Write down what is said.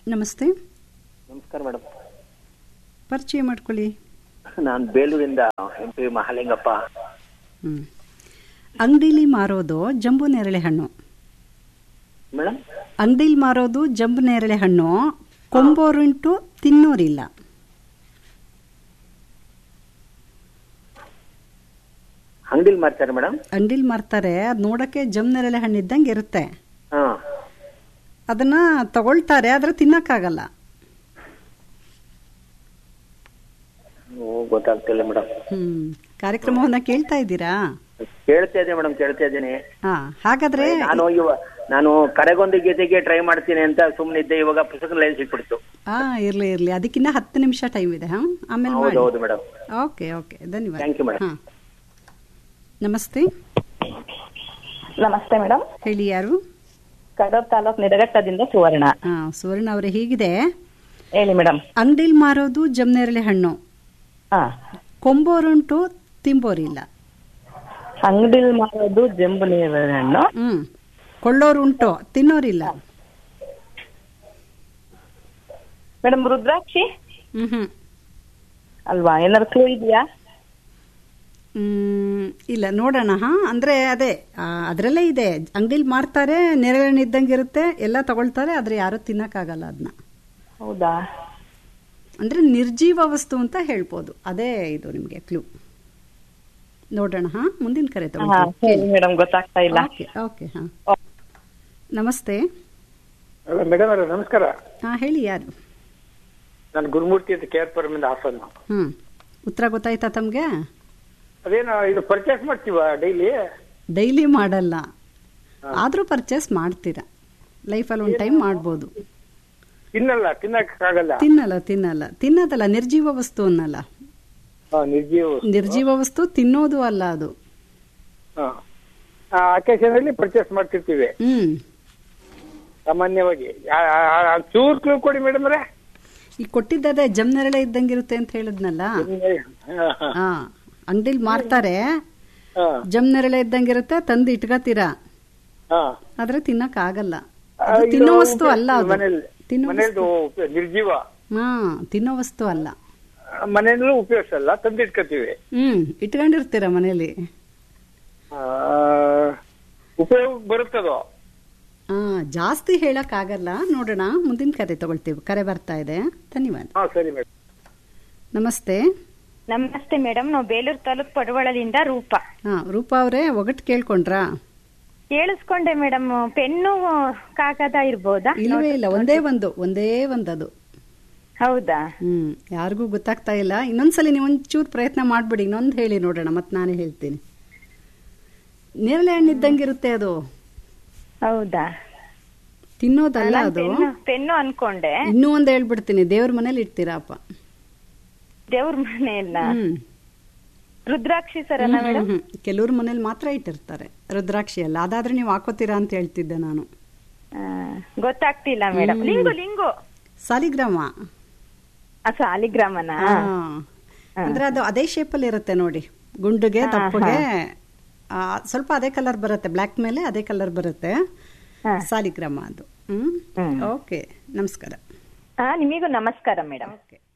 ನಮಸ್ತೆ ನಮಸ್ಕಾರ ಮೇಡಮ್ ಪರಿಚಯ ಮಾಡ್ಕೊಳ್ಳಿ ನಾನು ಬೇಲೂರಿಂದ ಎಂ ಪಿ ಮಹಾಲಿಂಗಪ್ಪ ಹ್ಮ್ ಅಂಗಡಿಲಿ ಮಾರೋದು ಜಂಬು ನೇರಳೆ ಹಣ್ಣು ಮೇಡಮ್ ಅಂಗಡಿಲಿ ಮಾರೋದು ಜಂಬು ನೇರಳೆ ಹಣ್ಣು ಕೊಂಬೋರುಂಟು ತಿನ್ನೋರಿಲ್ಲ ಅಂಗಡಿಲಿ ಮಾರ್ತಾರೆ ಮೇಡಮ್ ಅಂಗಡಿಲಿ ಮಾರ್ತಾರೆ ಅದು ನೋಡಕ್ಕೆ ಜಂಬು ನೇರಳೆ ಹಣ್ಣು ಇದ್ದಂಗೆ ಇರುತ್ತೆ ಹಾ ಅದನ್ನ ತಗೊಳ್ತಾರೆ ಆದ್ರೆ ತಿನ್ನಕ್ಕಾಗಲ್ಲ ಓ ಗೊತ್ತಾಗ್ತಿಲ್ಲ ಮೇಡಮ್ ಹ್ಮ್ ಕಾರ್ಯಕ್ರಮವನ್ನ ಕೇಳ್ತಾ ಇದ್ದೀರಾ ಕೇಳ್ತಾ ಇದ್ದೀನಿ ಮೇಡಮ್ ಕೇಳ್ತಾ ಇದ್ದೀನಿ ಹಾ ಹಾಗಾದ್ರೆ ನಾನು ಇವ ನಾನು ಕರೆಗೊಂದು ಗೀತೆಗೆ ಟ್ರೈ ಮಾಡ್ತೀನಿ ಅಂತ ಸುಮ್ಮನಿದ್ದೆ ಇವಾಗ ಪುಸ್ತಕ ಲೈನ್ ಸಿಕ್ಬಿಡ್ತು ಆ ಇರ್ಲಿ ಇರ್ಲಿ ಅದಕ್ಕಿಂತ ಹತ್ತು ನಿಮಿಷ ಟೈಮ್ ಇದೆ ಹಾ ಆಮೇಲೆ ಹೌದು ಮಾಡಿ ಹೌದು ಮೇಡಮ್ ಓಕೆ ಓಕೆ ಧನ್ಯವಾದ Thank you, madam. ಹಾ ನಮಸ್ತೆ ನಮಸ್ತೆ ಮೇಡಮ್ ಹೇಳಿ ಯಾರು ಕಡೂರ್ ತಾಲೂಕ್ ನಿಡಘಟ್ಟದಿಂದ ಸುವರ್ಣ ಹಾ ಸುವರ್ಣ ಅವರೇ ಹೀಗಿದೆ ಹೇಳಿ ಮೇಡಮ್ ಅಂಗಡಿಲಿ ಮಾರೋದು ಜಮ್ನೇರಳೆ ಹಣ್ಣು ಹಾ ಕೊಂಬೋರುಂಟು ತಿಂಬೋರಿಲ್ಲ ಅಂಗಡಿಲ್ ಮಾಡೋದು ಜಂಬು ನೇರಳೆ ಹಣ್ಣು ಹ್ಮ್ ಕೊಳ್ಳೋರು ಉಂಟು ತಿನ್ನೋರಿಲ್ಲ ಮೇಡಮ್ ರುದ್ರಾಕ್ಷಿ ಹ್ಮ್ ಹ್ಮ್ ಅಲ್ವಾ ಏನಾದ್ರು ಕ್ಲೂ ಇದೆಯಾ ಹ್ಮ್, ಇಲ್ಲ ನೋಡೋಣ ಹಾ ಅಂದ್ರೆ ಅದೇ ಆ, ಅದ್ರಲ್ಲೇ ಇದೆ ಅಂಗಡಿಲಿ ಮಾರ್ತಾರೆ ನೇರಳೆ ಹಣ್ಣು ಇದ್ದಂಗೆ ಇರುತ್ತೆ ಎಲ್ಲ ತಗೊಳ್ತಾರೆ ಆದ್ರೆ ಯಾರು ತಿನ್ನಕ್ಕಾಗಲ್ಲ ಅದನ್ನ ಹೌದಾ ಅಂದ್ರೆ ನಿರ್ಜೀವ ವಸ್ತು ಅಂತ ಹೇಳ್ಬೋದು ಅದೇ ಇದು ನಿಮ್ಗೆ ಕ್ಲೂ ನೋಡೋಣ ಹಾ ಮುಂದಿನ ಕರೆ ಹಾ ತಗೊಳ್ತೀನಿ ಹೇಳಿ ಮೇಡಮ್ ಗೊತ್ತಾಗ್ತಾ ಇಲ್ಲ ಓಕೆ ಓಕೆ ಹಾ ನಮಸ್ತೆ ಮೇಡಮ್ ಅವರೇ ನಮಸ್ಕಾರ ಹಾ ಹೇಳಿ ಯಾರು ನಾನು ಗುರುಮೂರ್ತಿ ಅಂತ ಕೇರ್ ಪರಮಿಂದ ಹಾಸನ ಹ್ಮ್ ಉತ್ತರ ಗೊತ್ತಾಯ್ತಾ ತಮ್ಗೆ ಅದೇನು ಇದು ಪರ್ಚೇಸ್ ಮಾಡ್ತೀವ ಡೈಲಿ ಡೈಲಿ ಮಾಡಲ್ಲ ಆದ್ರೂ ಪರ್ಚೇಸ್ ಮಾಡ್ತೀರಾ ಲೈಫಲ್ಲಿ ಒಂದು ಟೈಮ್ ಮಾಡ್ಬೋದು ತಿನ್ನಲ್ಲ ತಿನ್ನಕ್ಕಾಗಲ್ಲ ತಿನ್ನಲ್ಲ ತಿನ್ನಲ್ಲ ತಿನ್ನೋದಲ್ಲ ನಿರ್ಜೀವ ವಸ್ತು ಅನ್ನಲ್ಲ ಹಾ, ನಿರ್ಜೀವ ನಿರ್ಜೀವ ವಸ್ತು ತಿನ್ನೋದು ಅಲ್ಲ ಅದು ಅಕೇಶನ್ ಅಲ್ಲಿ ಪರ್ಚೇಸ್ ಮಾಡ್ತಿರ್ತೀವಿ ಹ್ಮ್ ಸಾಮಾನ್ಯವಾಗಿ ಆ- ಆ- ಆ- ಚೂರ್ ಕ್ಲೂ ಕೊಡಿ ಮೇಡಮ್ ಅವರೇ ಈಗ ಕೊಟ್ಟಿದ್ದದೇ ಜಮ್ನೆರಳೆ ಇದ್ದಂಗಿರುತ್ತೆ ಅಂತ ಹೇಳಿದ್ನಲ್ಲ ಹಾ ಅಂಗಡಿಲಿ ಮಾರ್ತಾರೆ ಜಮ್ನೆರಳೆ ಇದ್ದಂಗಿರುತ್ತೆ ತಂದು ಇಟ್ಕೋತೀರಾ ಆದ್ರೆ ತಿನ್ನಕ್ ಆಗಲ್ಲ ಅದು ತಿನ್ನೋ ವಸ್ತು ಅಲ್ಲ ಅದು ಮನೇಲಿ ತಿನ್ನೋ ಮನೇದು ನಿರ್ಜೀವ ಹಾ ತಿನ್ನೋ ವಸ್ತು ಅಲ್ಲ ಮನೆಯಲ್ಲೂ ಉಪಯೋಗಿಸಲ್ಲ ತಂದಿಟ್ಕೋತೀವಿ ಹ್ಮ್ ಇಟ್ಕೊಂಡಿರ್ತೀರ ಮನೇಲಿ ಆ, ಉಪಯೋಗ ಬರುತ್ತದೋ ಹಾ ಜಾಸ್ತಿ ಹೇಳಕ್ ಆಗಲ್ಲ ನೋಡೋಣ ಮುಂದಿನ ಕರೆ ತಗೊಳ್ತೀವಿ ಕರೆ ಬರ್ತಾ ಇದೆ ಧನ್ಯವಾದ ಹಾ ಸರಿ ಮೇಡಮ್ ನಮಸ್ತೆ ನಮಸ್ತೆ ಮೇಡಮ್ ನಾವು ಬೇಲೂರು ತಾಲೂಕ್ ಪಡವಳದಿಂದ ರೂಪ ಹಾ ರೂಪಾ ಅವರೇ ಒಗಟ್ ಕೇಳ್ಕೊಂಡ್ರಾ ಕೇಳಿಸ್ಕೊಂಡೆ ಮೇಡಮ್ ಪೆನ್ನು ಕಾಗದ ಇರ್ಬೋದಾ ಇಲ್ಲವೇ ಇಲ್ಲ ಒಂದೇ ಒಂದು ಒಂದೇ ಒಂದದು ಹೌದಾ ಹ್ಮ್ ಯಾರಿಗೂ ಗೊತ್ತಾಗ್ತಾ ಇಲ್ಲ ಇನ್ನೊಂದ್ಸಲಿ ನೀವು ಒಂಚೂರು ಪ್ರಯತ್ನ ಮಾಡ್ಬಿಡಿ ಇನ್ನೊಂದು ಹೇಳಿ ನೋಡೋಣ ಮತ್ತೆ ನಾನೇ ಹೇಳ್ತೀನಿ ನೇರಳೆ ಹಣ್ಣು ಇದ್ದಂಗಿರುತ್ತೆ ಅದು ಹೌದಾ ತಿನ್ನೋದಲ್ಲ ನಾನ್ ಅದು ಪೆನ್ನು ಪೆನ್ನು ಅನ್ಕೊಂಡೆ ಇನ್ನೂ ಒಂದು ಹೇಳ್ಬಿಡ್ತೀನಿ ದೇವ್ರ ಮನೇಲಿ ಇಡ್ತೀರಾ ಅಪ್ಪ ದೇವ್ರ ಮನೆಯಲ್ಲ ಹ್ಮ್ ರುದ್ರಾಕ್ಷಿ ಸರನ ಮೇಡಮ್ ಕೆಲವ್ರ ಮನೇಲಿ ಮಾತ್ರ ಇಟ್ಟಿರ್ತಾರೆ ರುದ್ರಾಕ್ಷಿ ಅಲ್ಲ ಅದಾದ್ರೆ ನೀವು ಹಾಕೋತೀರಾ ಅಂತ ಹೇಳ್ತಿದ್ದೆ ನಾನು ಗೊತ್ತಾಗ್ತಿಲ್ಲ ಮೇಡಮ್ ಹ್ಮ್. ಲಿಂಗು ಲಿಂಗು ಸಾಲಿಗ್ರಾಮ ಆ ಸಾಲಿಗ್ರಾಮನ ಹಾ. ಅಂದ್ರೆ ಅದು ಅದೇ ಶೇಪಲ್ಲಿ ಇರುತ್ತೆ ನೋಡಿ ಗುಂಡುಗೆ ಹಾ, ದಪ್ಪಗೆ ಆ, ಸ್ವಲ್ಪ ಅದೇ ಕಲರ್ ಬರುತ್ತೆ ಬ್ಲ್ಯಾಕ್ ಮೇಲೆ ಅದೇ ಕಲರ್ ಬರುತ್ತೆ ಸಾಲಿಗ್ರಾಮ ಅದು ಹ್ಮ್ ಓಕೆ ನಮಸ್ಕಾರ ಹಾ ನಿಮಿಗೂ ನಮಸ್ಕಾರ ಮೇಡಮ್ ಓಕೆ